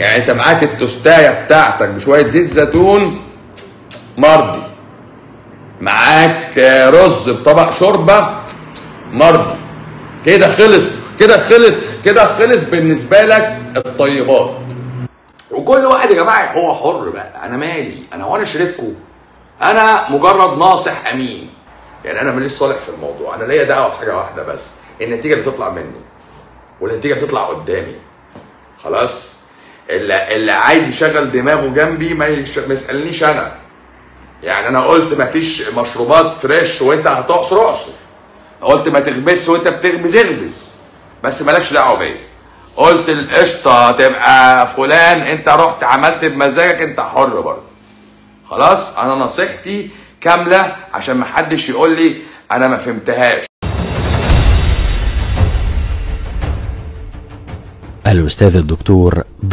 يعني انت معاك التوستايه بتاعتك بشويه زيت زيتون مرضي معاك آه، رز بطبق شوربه مرضي كده خلص كده خلص كده خلص بالنسبه لك الطيبات وكل واحد يا جماعه هو حر بقى انا مالي انا وانا شريككم انا مجرد ناصح امين يعني انا ماليش صالح في الموضوع انا ليا دعوه بحاجه واحده بس النتيجه اللي تطلع مني والنتيجه اللي تطلع قدامي خلاص اللي اللي عايز يشغل دماغه جنبي ما, يش... ما يسالنيش انا يعني انا قلت ما فيش مشروبات فريش وانت هتعصر اعصر قلت ما تخبزش وانت بتخبز اخبز بس مالكش دعوه بيا قلت القشطه تبقى فلان انت رحت عملت بمزاجك انت حر برضه خلاص انا نصيحتي كامله عشان ما حدش يقول لي انا ما فهمتهاش الأستاذ الدكتور